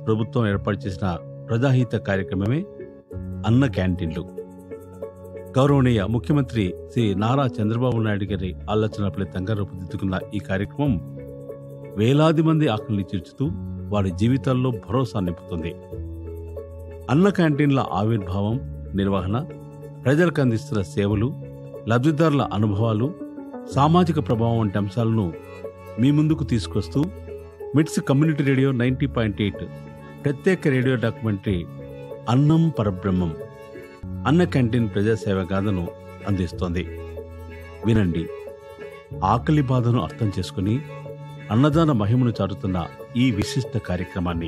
ప్రభుత్వం ఏర్పాటు చేసిన ప్రజాహిత కార్యక్రమమే అన్న క్యాంటీన్లు గౌరవనీయ ముఖ్యమంత్రి శ్రీ నారా చంద్రబాబు నాయుడు గారి ఆలోచన ఫలితంగా రూపుదిద్దుకున్న ఈ కార్యక్రమం వేలాది మంది ఆకలిని తీర్చుతూ వారి జీవితాల్లో భరోసా నింపుతుంది అన్న క్యాంటీన్ల ఆవిర్భావం నిర్వహణ ప్రజలకు అందిస్తున్న సేవలు లబ్ధిదారుల అనుభవాలు సామాజిక ప్రభావం వంటి అంశాలను మీ ముందుకు తీసుకొస్తూ MITS community radio ninety point eight ప్రత్యేక రేడియో డాక్యుమెంటరీ అన్నం పరబ్రహ్మం అన్న క్యాంటీన్ ప్రజాసేవ గాథను అందిస్తోంది వినండి ఆకలి బాధను అర్థం చేసుకుని అన్నదాన మహిమను చాటుతున్న ఈ విశిష్ట కార్యక్రమాన్ని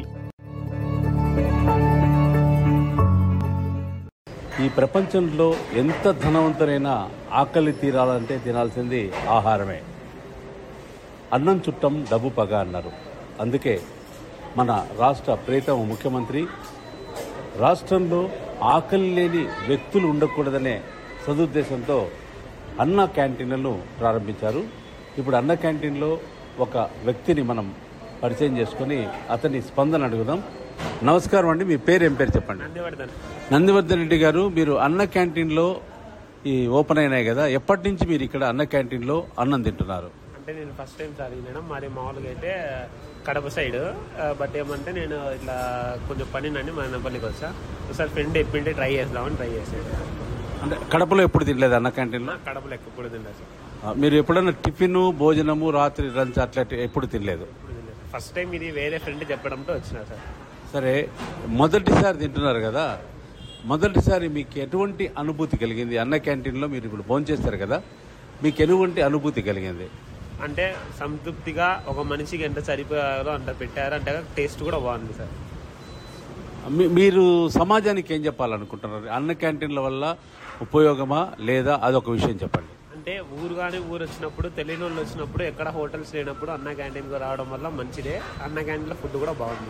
ఈ ప్రపంచంలో ఎంత ధనవంతులైనా ఆకలి తీరాలంటే తినాల్సింది ఆహారమే అన్నం చుట్టం డబ్బు పగ అన్నారు అందుకే మన రాష్ట్ర ప్రీతమ ముఖ్యమంత్రి రాష్ట్రంలో ఆకలి లేని వ్యక్తులు ఉండకూడదనే సదుద్దేశంతో అన్న క్యాంటీన్లను ప్రారంభించారు ఇప్పుడు అన్న క్యాంటీన్లో ఒక వ్యక్తిని మనం పరిచయం చేసుకొని అతని స్పందన అడుగుదాం నమస్కారం అండి మీ పేరు ఏం పేరు చెప్పండి నందివర్ధన్ నందివర్ధన్ రెడ్డి గారు మీరు అన్న క్యాంటీన్లో ఈ ఓపెన్ అయినాయి కదా ఎప్పటి నుంచి మీరు ఇక్కడ అన్న క్యాంటీన్లో అన్నం తింటున్నారు అంటే నేను ఫస్ట్ టైం సార్ తినడం మాది మామూలుగా అయితే కడప సైడ్ బట్ ఏమంటే నేను ఇట్లా కొంచెం పని నన్ను మనపల్లికి వచ్చా ఒకసారి ఫ్రెండ్ చెప్పింటే ట్రై చేద్దామని ట్రై చేసాను అంటే కడపలో ఎప్పుడు తినలేదు అన్న క్యాంటీన్లో కడపలో ఎక్కువ కూడా తిన్నా సార్ ఆ, మీరు ఎప్పుడైనా టిఫిన్ భోజనము రాత్రి లంచ్ అట్లా ఎప్పుడు తినలేదు ఫస్ట్ టైం ఇది వేరే ఫ్రెండ్ చెప్పడంతో వచ్చిన సార్ సరే మొదటిసారి తింటున్నారు కదా మొదటిసారి మీకు ఎటువంటి అనుభూతి కలిగింది అన్న క్యాంటీన్లో మీరు ఇప్పుడు భోజనం చేస్తారు కదా మీకు ఎటువంటి అనుభూతి కలిగింది అంటే సంతృప్తిగా ఒక మనిషికి ఎంత సరిపోయారో అంత పెట్టారు అంటే టేస్ట్ కూడా బాగుంది సార్ మీ- మీరు సమాజానికి ఏం చెప్పాలనుకుంటున్నారు అన్న క్యాంటీన్ల వల్ల ఉపయోగమా లేదా అదొక విషయం చెప్పండి అంటే ఊరు కానీ ఊరు వచ్చినప్పుడు తెలియని వాళ్ళు వచ్చినప్పుడు ఎక్కడ హోటల్స్ లేనప్పుడు అన్న క్యాంటీన్కి రావడం వల్ల మంచిదే అన్న క్యాంటీన్లో ఫుడ్ కూడా బాగుంది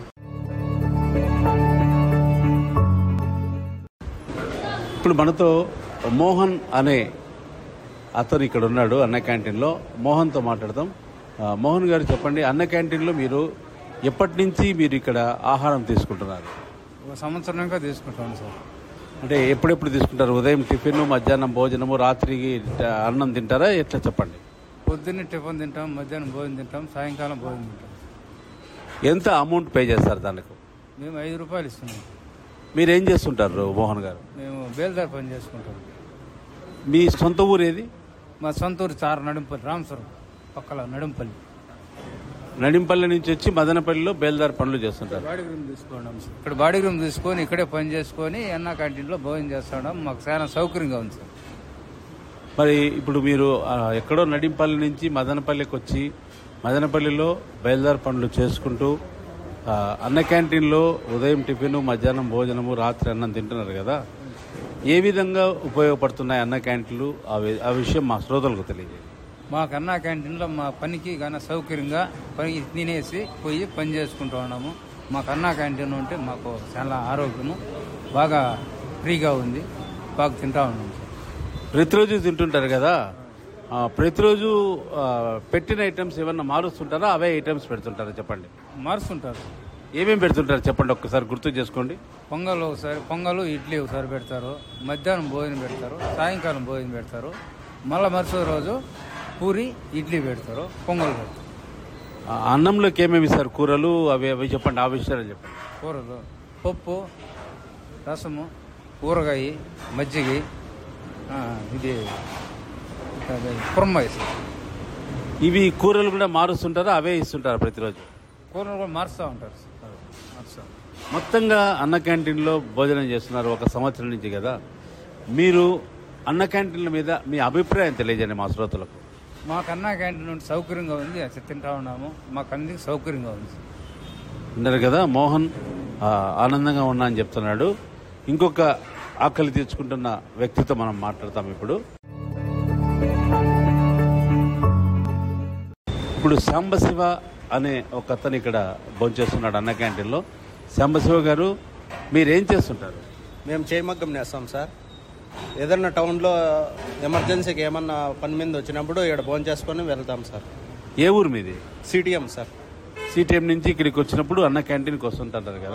ఇప్పుడు మనతో మోహన్ అనే అతను ఇక్కడ ఉన్నాడు అన్న క్యాంటీన్లో మోహన్తో మాట్లాడదాం ఆ, మోహన్ గారు చెప్పండి అన్న క్యాంటీన్లో మీరు ఎప్పటి నుంచి మీరు ఇక్కడ ఆహారం తీసుకుంటున్నారు ఒక సంవత్సరంగా తీసుకుంటాను సార్ అంటే ఎప్పుడెప్పుడు తీసుకుంటారు ఉదయం టిఫిన్ మధ్యాహ్నం భోజనము రాత్రికి ట- అన్నం తింటారా ఎట్లా చెప్పండి పొద్దున్నే టిఫిన్ తింటాం మధ్యాహ్నం భోజనం తింటాం సాయంకాలం భోజనం తింటాం ఎంత అమౌంట్ పే చేస్తారు దానికి మేము ఐదు రూపాయలు ఇస్తున్నాం మీరు ఏం చేస్తుంటారు మోహన్ గారు మేము బేల్దార్ పని చేసుకుంటాం మీ సొంత ఊరు ఏది మా సొంత ఊరు చారు నడింపల్లి రామపురం పక్కల నడింపల్లి నడింపల్లి నుంచి వచ్చి మదనపల్లిలో బేల్దార్ పనులు చేస్తుంటారు బాడీ రూమ్ తీసుకున్నాం సార్ ఇక్కడ బాడీ రూమ్ తీసుకొని ఇక్కడే పని చేసుకొని అన్న క్యాంటీన్లో భోజనం చేస్తాం మాకు చాలా సౌకర్యంగా ఉంది సార్ మరి ఇప్పుడు మీరు ఆ, ఎక్కడో నడింపల్లి నుంచి మదనపల్లికి వచ్చి మదనపల్లిలో బయలుదేరి పనులు చేసుకుంటూ ఆ, అన్న క్యాంటీన్లో ఉదయం టిఫిన్ మధ్యాహ్నం భోజనము రాత్రి అన్నం తింటున్నారు కదా ఏ విధంగా ఉపయోగపడుతున్నాయి అన్న క్యాంటీన్లు ఆ వి- ఆ విషయం మా శ్రోతలకు తెలియజేయండి మాకు అన్న క్యాంటీన్లో మా పనికి గాన సౌకర్యంగా పని తినేసి పోయి పని చేసుకుంటూ ఉన్నాము మాకు అన్న క్యాంటీన్ ఉంటే మాకు చాలా ఆరోగ్యము బాగా ఫ్రీగా ఉంది బాగా తింటా ఉన్నాము ప్రతిరోజు తింటుంటారు కదా ఆ, ప్రతిరోజు ఆ, పెట్టిన ఐటమ్స్ ఏమన్నా మారుస్తుంటారా అవే ఐటమ్స్ పెడుతుంటారా చెప్పండి మారుస్తుంటారు ఏమేమి పెడుతుంటారు చెప్పండి ఒక్కసారి గుర్తు చేసుకోండి పొంగల్ ఒకసారి పొంగలు ఇడ్లీ ఒకసారి పెడతారు మధ్యాహ్నం భోజనం పెడతారు సాయంకాలం భోజనం పెడతారు మళ్ళీ మరుసటి రోజు పూరి ఇడ్లీ పెడతారు పొంగల్ పెడతారు ఆ, అన్నంలోకి ఏమేమి ఇస్తారు కూరలు అవి అవి చెప్పండి ఆ విషయాలు చెప్పండి కూరలు పప్పు రసము ఊరగాయ మజ్జిగ ఆ, ఇది అదే కుర్మ వేస్తారు ఇవి కూరలు కూడా మారుస్తుంటారా అవే ఇస్తుంటారా ప్రతిరోజు కూరలు కూడా మారుస్తూ ఉంటారు మారుస్తూ మొత్తంగా అన్న క్యాంటీన్లో భోజనం చేస్తున్నారు ఒక సంవత్సరం నుంచి కదా మీరు అన్న క్యాంటీన్ల మీద మీ అభిప్రాయం తెలియజేయండి మా శ్రోతలకు మాకు అన్న క్యాంటీన్ నుండి సౌకర్యంగా ఉంది అది తింటా ఉన్నాము మాకు అందుకు సౌకర్యంగా ఉంది విన్నారు కదా మోహన్ ఆ, ఆనందంగా ఉన్నా అని చెప్తున్నాడు ఇంకొక ఆకలి తీర్చుకుంటున్న వ్యక్తితో మనం మాట్లాడతాం ఇప్పుడు ఇప్పుడు సాంబశివ అనే ఒక అతను ఇక్కడ భోంచేస్తున్నాడు అన్న క్యాంటీన్లో సాంబశివ గారు మీరేం చేస్తుంటారు మేము చేయమగ్గం నేస్తాం సార్ ఏదన్నా టౌన్లో ఎమర్జెన్సీకి ఏమన్నా పని మీద వచ్చినప్పుడు ఇక్కడ భోజనం చేసుకొని వెళ్తాం సార్ ఏ ఊరు మీది సిటిఎం సార్ సిటిఎం నుంచి ఇక్కడికి వచ్చినప్పుడు అన్న క్యాంటీన్కి వస్తుంటారు కదా